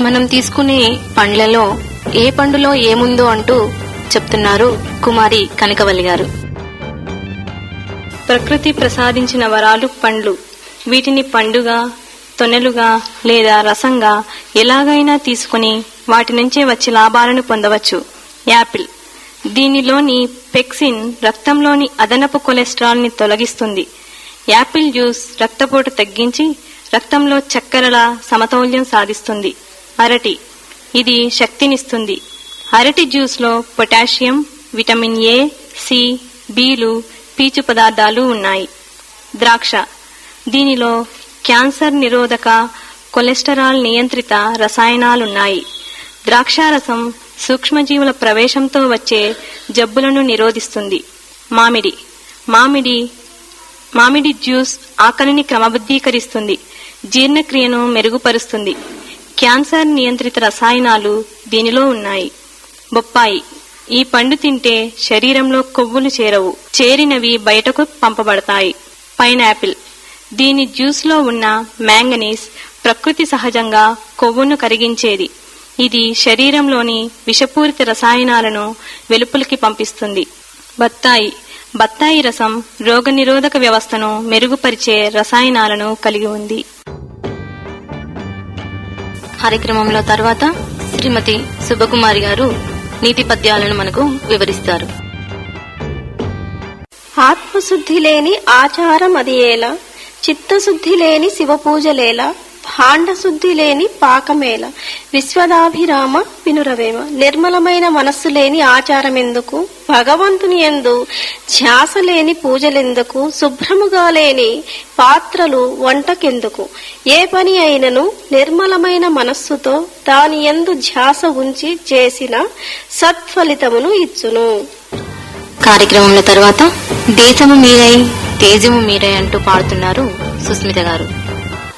మనం తీసుకునే పండ్లలో ఏ పండులో ఏముందో అంటూ చెప్తున్నారు కుమారి కనకవల్లి గారు ప్రకృతి ప్రసాదించిన వరాలు పండ్లు వీటిని పండుగా తొనెలుగా లేదా రసంగా ఎలాగైనా తీసుకుని వాటి నుంచే వచ్చే లాభాలను పొందవచ్చు యాపిల్ దీనిలోని పెక్సిన్ రక్తంలోని అదనపు కొలెస్ట్రాల్ ని తొలగిస్తుంది యాపిల్ జ్యూస్ రక్తపోటు తగ్గించి రక్తంలో చక్కెరల సమతౌల్యం సాధిస్తుంది అరటి ఇది శక్తినిస్తుంది అరటి జ్యూస్లో పొటాషియం విటమిన్ ఏ సి బీలు పీచు పదార్థాలు ఉన్నాయి ద్రాక్ష దీనిలో క్యాన్సర్ నిరోధక కొలెస్టరాల్ నియంత్రిత రసాయనాలున్నాయి ద్రాక్షారసం సూక్ష్మజీవుల ప్రవేశంతో వచ్చే జబ్బులను నిరోధిస్తుంది మామిడి మామిడి మామిడి జ్యూస్ ఆకలిని క్రమబద్ధీకరిస్తుంది జీర్ణక్రియను మెరుగుపరుస్తుంది క్యాన్సర్ నియంత్రిత రసాయనాలు దీనిలో ఉన్నాయి బొప్పాయి ఈ పండు తింటే శరీరంలో కొవ్వులు చేరవు చేరినవి బయటకు పంపబడతాయి పైనాపిల్ దీని జ్యూస్లో ఉన్న మ్యాంగనీస్ ప్రకృతి సహజంగా కొవ్వును కరిగించేది ఇది శరీరంలోని విషపూరిత రసాయనాలను వెలుపలికి పంపిస్తుంది బత్తాయి బత్తాయి రసం రోగనిరోధక వ్యవస్థను మెరుగుపరిచే రసాయనాలను కలిగి ఉంది కార్యక్రమంలో తర్వాత శ్రీమతి శుభకుమారి గారు నీతి పద్యాలను మనకు వివరిస్తారు ఆత్మశుద్ధి లేని ఆచారం అది ఏలా చిత్తశుద్ధి లేని శివపూజలేలా భాండశుద్ధి లేని పాకమేల విశ్వదాభిరామ వినురవేమ నిర్మలమైన మనస్సు లేని ఆచారం ఎందుకు భగవంతుని ఎందు ధ్యాస లేని పూజలెందుకు శుభ్రముగా లేని పాత్రలు వంటకెందుకు ఏ పని అయినను నిర్మలమైన మనస్సుతో దాని ఎందు ధ్యాస ఉంచి చేసిన సత్ఫలితమును ఇచ్చును కార్యక్రమంలో తర్వాత దేశము మీరై తేజము మీరై అంటూ పాడుతున్నారు సుస్మిత గారు